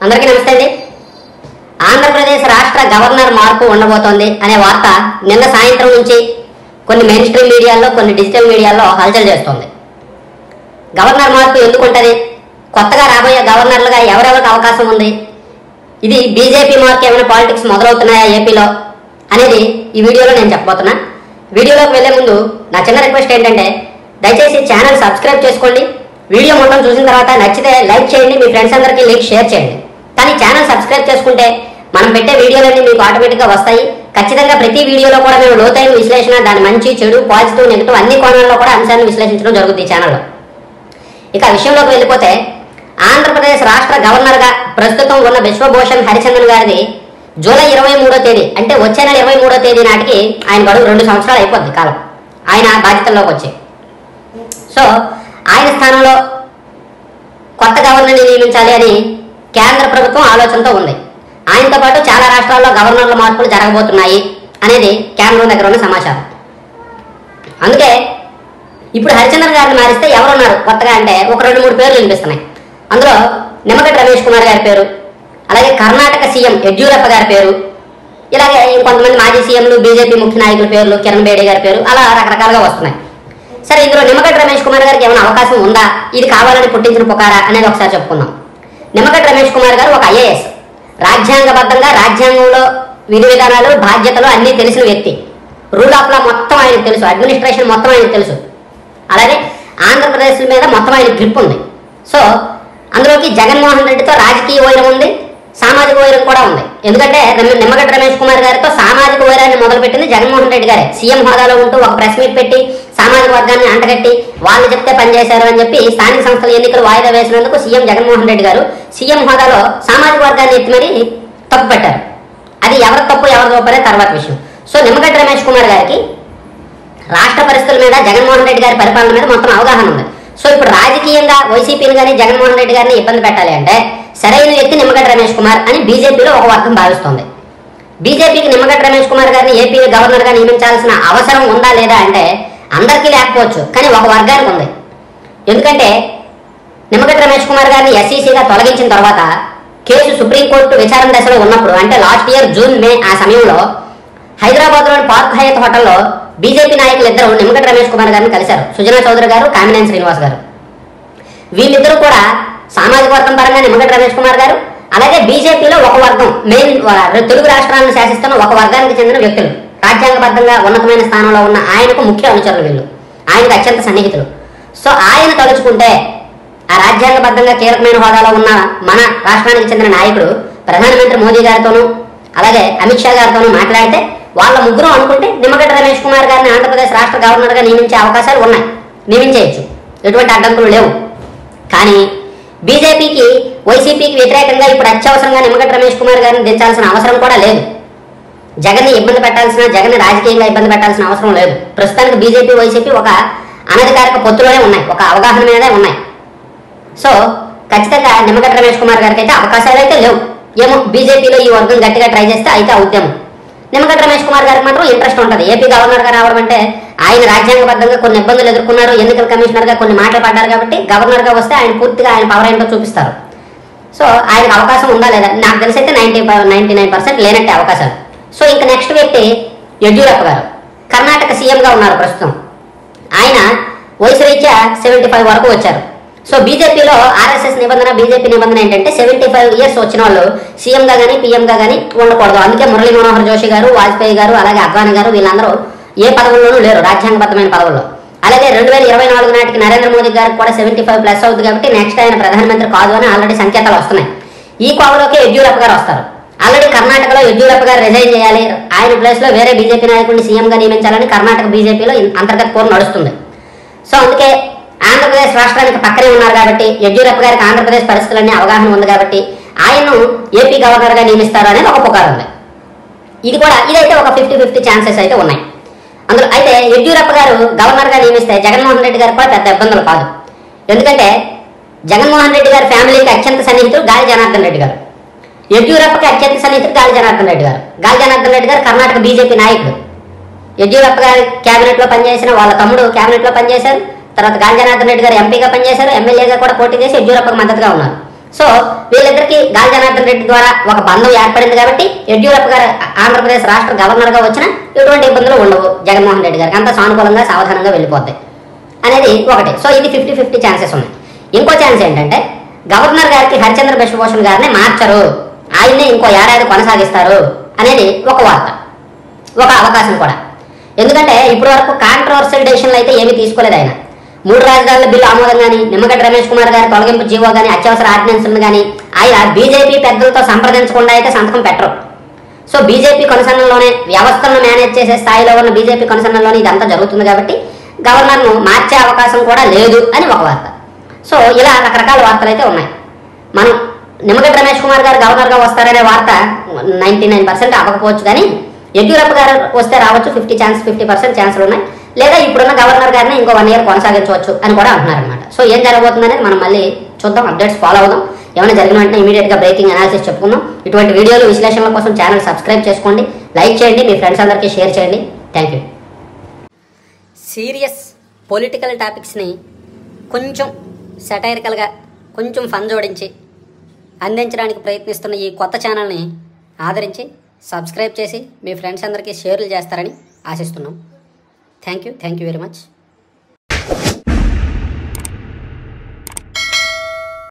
అందరికీ నమస్తే అండి ఆంధ్రప్రదేశ్ రాష్ట్ర గవర్నర్ మార్పు ఉండబోతోంది అనే వార్త నిన్న సాయంత్రం నుంచి కొన్ని మెయిన్ స్ట్రీమ్ మీడియాల్లో కొన్ని డిజిటల్ మీడియాల్లో హల్చల్ చేస్తోంది గవర్నర్ మార్పు ఎందుకు ఉంటుంది కొత్తగా రాబోయే గవర్నర్లుగా ఎవరెవరికి అవకాశం ఉంది ఇది బీజేపీ మార్క్ ఏమైనా పాలిటిక్స్ మొదలవుతున్నాయా ఏపీలో అనేది ఈ వీడియోలో నేను చెప్పబోతున్నా వీడియోలోకి వెళ్లే ముందు నా చిన్న రిక్వెస్ట్ ఏంటంటే దయచేసి ఛానల్ సబ్స్క్రైబ్ చేసుకోండి వీడియో మొత్తం చూసిన తర్వాత నచ్చితే లైక్ చేయండి మీ ఫ్రెండ్స్ అందరికీ లింక్ షేర్ చేయండి కానీ ఛానల్ సబ్స్క్రైబ్ చేసుకుంటే మనం పెట్టే వీడియోలన్నీ మీకు ఆటోమేటిక్గా వస్తాయి ఖచ్చితంగా ప్రతి వీడియోలో కూడా మేము లోతైన విశ్లేషణ దాని మంచి చెడు పాజిటివ్ నెగిటివ్ అన్ని కోణాల్లో కూడా అంశాన్ని విశ్లేషించడం జరుగుతుంది ఈ ఛానల్లో ఇక ఆ విషయంలోకి వెళ్ళిపోతే ఆంధ్రప్రదేశ్ రాష్ట్ర గవర్నర్గా ప్రస్తుతం ఉన్న విశ్వభూషణ్ హరిచందన్ గారిది జూలై ఇరవై మూడో తేదీ అంటే వచ్చే నెల ఇరవై మూడో తేదీ నాటికి ఆయన గడువు రెండు సంవత్సరాలు అయిపోద్ది కాలం ఆయన బాధ్యతల్లోకి వచ్చి సో ఆయన స్థానంలో కొత్త గవర్నర్ని నియమించాలి అని కేంద్ర ప్రభుత్వం ఆలోచనతో ఉంది ఆయనతో పాటు చాలా రాష్ట్రాల్లో గవర్నర్ల మార్పులు జరగబోతున్నాయి అనేది కేంద్రం దగ్గర ఉన్న సమాచారం అందుకే ఇప్పుడు హరిచంద్ర గారిని మారిస్తే ఎవరున్నారు కొత్తగా అంటే ఒక రెండు మూడు పేర్లు వినిపిస్తున్నాయి అందులో నిమ్మగడ్డ రమేష్ కుమార్ గారి పేరు అలాగే కర్ణాటక సీఎం యడ్యూరప్ప గారి పేరు ఇలాగే ఇంకొంతమంది మాజీ సీఎంలు బీజేపీ ముఖ్య నాయకుల పేర్లు కిరణ్ బేడి గారి పేరు అలా రకరకాలుగా వస్తున్నాయి సరే ఇందులో నిమ్మగడ్డ రమేష్ కుమార్ గారికి ఏమైనా అవకాశం ఉందా ఇది కావాలని పుట్టించిన పుకారా అనేది ఒకసారి చెప్పుకుందాం నిమ్మగడ్డ రమేష్ కుమార్ గారు ఒక ఐఏఎస్ రాజ్యాంగబద్ధంగా రాజ్యాంగంలో విధి విధానాలు బాధ్యతలు అన్నీ తెలిసిన వ్యక్తి రూల్ ఆఫ్ లా మొత్తం ఆయనకు తెలుసు అడ్మినిస్ట్రేషన్ మొత్తం ఆయనకు తెలుసు అలాగే ఆంధ్రప్రదేశ్ మీద మొత్తం ఆయన గ్రిప్ ఉంది సో అందులోకి జగన్మోహన్ రెడ్డితో రాజకీయ వైరం ఉంది సామాజిక వైరం కూడా ఉంది ఎందుకంటే రమ- నిమ్మగడ్డ రమేష్ కుమార్ గారితో సామాజిక వైరాన్ని మొదలుపెట్టింది జగన్మోహన్ రెడ్డి గారే సీఎం హోదాలో ఉంటూ ఒక ప్రెస్ మీట్ పెట్టి సామాజిక వర్గాన్ని అంటగట్టి వాళ్ళు చెప్తే పనిచేశారు అని చెప్పి స్థానిక సంస్థల ఎన్నికలు వాయిదా వేసినందుకు సీఎం జగన్మోహన్ రెడ్డి గారు సీఎం హోదాలో సామాజిక వర్గాన్ని ఎత్తి మరి తప్పు పెట్టారు అది ఎవరి తప్పు ఎవరి తప్పు అనేది తర్వాత విషయం సో నిమ్మగడ్డ రమేష్ కుమార్ గారికి రాష్ట్ర పరిస్థితుల మీద జగన్మోహన్ రెడ్డి గారి పరిపాలన మీద మొత్తం అవగాహన ఉంది సో ఇప్పుడు రాజకీయంగా వైసీపీని కానీ జగన్మోహన్ రెడ్డి గారిని ఇబ్బంది పెట్టాలి అంటే సరైన వ్యక్తి నిమ్మగడ్డ రమేష్ కుమార్ అని బీజేపీలో ఒక వర్గం భావిస్తోంది బీజేపీకి నిమ్మగడ్డ రమేష్ కుమార్ గారిని ఏపీ గవర్నర్గా నియమించాల్సిన అవసరం ఉందా లేదా అంటే అందరికీ లేకపోవచ్చు కానీ ఒక వర్గానికి ఉంది ఎందుకంటే నిమ్మగడ్డ రమేష్ కుమార్ గారిని ఎస్ఈసీగా తొలగించిన తర్వాత కేసు సుప్రీంకోర్టు విచారణ దశలో ఉన్నప్పుడు అంటే లాస్ట్ ఇయర్ జూన్ మే ఆ సమయంలో హైదరాబాద్లోని పార్క్ హయత్ హోటల్లో బీజేపీ నాయకులు ఇద్దరు నిమ్మగడ్డ రమేష్ కుమార్ గారిని కలిశారు సుజనా చౌదరి గారు కామినేని శ్రీనివాస్ గారు వీళ్ళిద్దరూ కూడా సామాజిక వర్గం పరంగా నిమ్మగడ్డ రమేష్ కుమార్ గారు అలాగే బీజేపీలో ఒక వర్గం మెయిన్ తెలుగు రాష్ట్రాలను శాసిస్తున్న ఒక వర్గానికి చెందిన వ్యక్తులు రాజ్యాంగబద్ధంగా ఉన్నతమైన స్థానంలో ఉన్న ఆయనకు ముఖ్య అనుచరులు వీళ్ళు ఆయనకు అత్యంత సన్నిహితులు సో ఆయన తలుచుకుంటే ఆ రాజ్యాంగబద్ధంగా కీలకమైన హోదాలో ఉన్న మన రాష్ట్రానికి చెందిన నాయకుడు ప్రధానమంత్రి మోదీ గారితోనూ అలాగే అమిత్ షా గారితోనూ మాట్లాడితే వాళ్ళ ముగ్గురు అనుకుంటే నిమ్మగడ్డ రమేష్ కుమార్ గారిని ఆంధ్రప్రదేశ్ రాష్ట్ర గవర్నర్గా నియమించే అవకాశాలు ఉన్నాయి నియమించేయచ్చు ఎటువంటి అడ్డంకులు లేవు కానీ బీజేపీకి వైసీపీకి వ్యతిరేకంగా ఇప్పుడు అత్యవసరంగా నిమ్మగడ్డ రమేష్ కుమార్ గారిని దించాల్సిన అవసరం కూడా లేదు జగన్ని ఇబ్బంది పెట్టాల్సిన జగన్ని రాజకీయంగా ఇబ్బంది పెట్టాల్సిన అవసరం లేదు ప్రస్తుతానికి బీజేపీ వైసీపీ ఒక అనధికారిక పొత్తులోనే ఉన్నాయి ఒక అవగాహన మీదే ఉన్నాయి సో ఖచ్చితంగా నిమ్మగడ్డ రమేష్ కుమార్ గారికి అయితే అవకాశాలు అయితే లేవు ఏమో బీజేపీలో ఈ వర్గం గట్టిగా ట్రై చేస్తే అయితే ఆ ఉద్యమం నిమ్మగడ్డ రమేష్ కుమార్ గారికి మాత్రం ఇంట్రెస్ట్ ఉంటుంది ఏపీ గవర్నర్ గా రావడం అంటే ఆయన రాజ్యాంగబద్ధంగా కొన్ని ఇబ్బందులు ఎదుర్కొన్నారు ఎన్నికల కమిషనర్ గా కొన్ని మాటలు పడ్డారు కాబట్టి గవర్నర్ గా వస్తే ఆయన పూర్తిగా ఆయన పవర్ ఏంటో చూపిస్తారు సో ఆయనకు అవకాశం ఉందా లేదా నాకు తెలిసి అయితే నైన్టీ నైన్టీ నైన్ పర్సెంట్ లేనట్టే అవకాశాలు సో ఇంకా నెక్స్ట్ వ్యక్తి యడ్యూరప్ప గారు కర్ణాటక సీఎంగా ఉన్నారు ప్రస్తుతం ఆయన వయసు రీత్యా సెవెంటీ ఫైవ్ వరకు వచ్చారు సో బీజేపీలో ఆర్ఎస్ఎస్ నిబంధన బీజేపీ నిబంధన ఏంటంటే సెవెంటీ ఫైవ్ ఇయర్స్ వచ్చిన వాళ్ళు సీఎంగా కానీ పీఎంగా కానీ ఉండకూడదు అందుకే మురళీ మనోహర్ జోషి గారు వాజ్పేయి గారు అలాగే అద్వానీ గారు వీళ్ళందరూ ఏ పదవుల్లోనూ లేరు రాజ్యాంగబద్ధమైన పదవుల్లో అలాగే రెండు వేల ఇరవై నాలుగు నాటికి నరేంద్ర మోదీ గారికి కూడా సెవెంటీ ఫైవ్ ప్లస్ అవుతుంది కాబట్టి నెక్స్ట్ ఆయన ప్రధానమంత్రి కాదు అని ఆల్రెడీ సంకేతాలు వస్తున్నాయి ఈ కోవలోకి యడ్యూరప్ప గారు వస్తారు ఆల్రెడీ కర్ణాటకలో యడ్యూరప్ప గారు రిజైన్ చేయాలి ఆయన ప్లేస్ లో వేరే బీజేపీ నాయకుడిని సీఎంగా నియమించాలని కర్ణాటక బీజేపీలో అంతర్గత పోరు నడుస్తుంది సో అందుకే ఆంధ్రప్రదేశ్ రాష్ట్రానికి పక్కనే ఉన్నారు కాబట్టి యడ్యూరప్ప గారికి ఆంధ్రప్రదేశ్ పరిస్థితులన్నీ అవగాహన ఉంది కాబట్టి ఆయన్ను ఏపీ గవర్నర్ గా నియమిస్తారు అనేది ఒక పుకారు ఉంది ఇది కూడా ఇదైతే ఒక ఫిఫ్టీ ఫిఫ్టీ ఛాన్సెస్ అయితే ఉన్నాయి అందులో అయితే యడ్యూరప్ప గారు గవర్నర్ గా నియమిస్తే జగన్మోహన్ రెడ్డి గారికి కూడా పెద్ద ఇబ్బందులు కాదు ఎందుకంటే జగన్మోహన్ రెడ్డి గారి ఫ్యామిలీకి అత్యంత సన్నిహితుడు గాలి జనార్దన్ రెడ్డి గారు యడ్యూరప్పకి అత్యంత సన్నిహితుడు గాలి జనార్దన్ రెడ్డి గారు గాలి జనార్దన్ రెడ్డి గారు కర్ణాటక బీజేపీ నాయకుడు యడ్యూరప్ప గారి కేబినెట్ లో పనిచేసిన వాళ్ళ తమ్ముడు కేబినెట్ లో పనిచేశారు తర్వాత గాలి జనార్దన్ రెడ్డి గారు ఎంపీగా పనిచేశారు ఎమ్మెల్యేగా కూడా పోటీ చేసి యడ్యూరప్పకు మద్దతుగా ఉన్నారు సో వీళ్ళిద్దరికి గాలి జనార్దన్ రెడ్డి ద్వారా ఒక బంధం ఏర్పడింది కాబట్టి యడ్యూరప్ప గారు ఆంధ్రప్రదేశ్ రాష్ట్ర గవర్నర్గా వచ్చినా ఎటువంటి ఇబ్బందులు ఉండవు జగన్మోహన్ రెడ్డి గారికి అంతా సానుకూలంగా సావధానంగా వెళ్ళిపోతాయి అనేది ఒకటి సో ఇది ఫిఫ్టీ ఫిఫ్టీ ఛాన్సెస్ ఉన్నాయి ఇంకో ఛాన్స్ ఏంటంటే గవర్నర్ గారికి హరిచంద్ర బిశ్వభూషణ్ గారిని మార్చరు ఆయన్నే ఇంకో ఏడాది కొనసాగిస్తారు అనేది ఒక వార్త ఒక అవకాశం కూడా ఎందుకంటే ఇప్పటి వరకు కాంట్రవర్షియల్ డెసిషన్లు అయితే ఏమీ తీసుకోలేదు ఆయన మూడు రాజధానుల బిల్లు ఆమోదం కానీ నిమ్మగడ్డ రమేష్ కుమార్ గారి తొలగింపు జీవో కానీ అత్యవసర ఆర్డినెన్స్లను కానీ ఆయన బీజేపీ పెద్దలతో సంప్రదించకుండా అయితే సంతకం పెట్టరు సో బీజేపీ కొనసన్నలోనే వ్యవస్థలను మేనేజ్ చేసే స్థాయిలో ఉన్న బీజేపీ కొనసన్నలోనే ఇదంతా జరుగుతుంది కాబట్టి గవర్నర్ను మార్చే అవకాశం కూడా లేదు అని ఒక వార్త సో ఇలా రకరకాల వార్తలు అయితే ఉన్నాయి మనం నిమ్మగడ్డ రమేష్ కుమార్ గారు గవర్నర్గా వస్తారనే వార్త నైంటీ నైన్ పర్సెంట్ అవ్వకపోవచ్చు కానీ యడ్యూరప్ప గారు వస్తే రావచ్చు ఫిఫ్టీ ఛాన్స్ ఫిఫ్టీ పర్సెంట్ ఛాన్సులు ఉన్నాయి లేదా ఇప్పుడున్న గవర్నర్ గారిని ఇంకో వన్ ఇయర్ కొనసాగించవచ్చు అని కూడా అంటున్నారు అనమాట సో ఏం జరగబోతుంది అనేది మనం మళ్ళీ చూద్దాం అప్డేట్స్ ఫాలో అవుదాం ఏమైనా జరిగిన వెంటనే ఇమీడియట్గా బ్రేకింగ్ అనాలిసిస్ చెప్పుకుందాం ఇటువంటి వీడియోలు విశ్లేషణల కోసం ఛానల్ సబ్స్క్రైబ్ చేసుకోండి లైక్ చేయండి మీ ఫ్రెండ్స్ అందరికీ షేర్ చేయండి థ్యాంక్ యూ సీరియస్ పొలిటికల్ టాపిక్స్ని కొంచెం సెటైరికల్గా కొంచెం ఫన్ జోడించి అందించడానికి ప్రయత్నిస్తున్న ఈ కొత్త ఛానల్ని ఆదరించి సబ్స్క్రైబ్ చేసి మీ ఫ్రెండ్స్ అందరికీ షేర్లు చేస్తారని ఆశిస్తున్నాం thank you thank you very much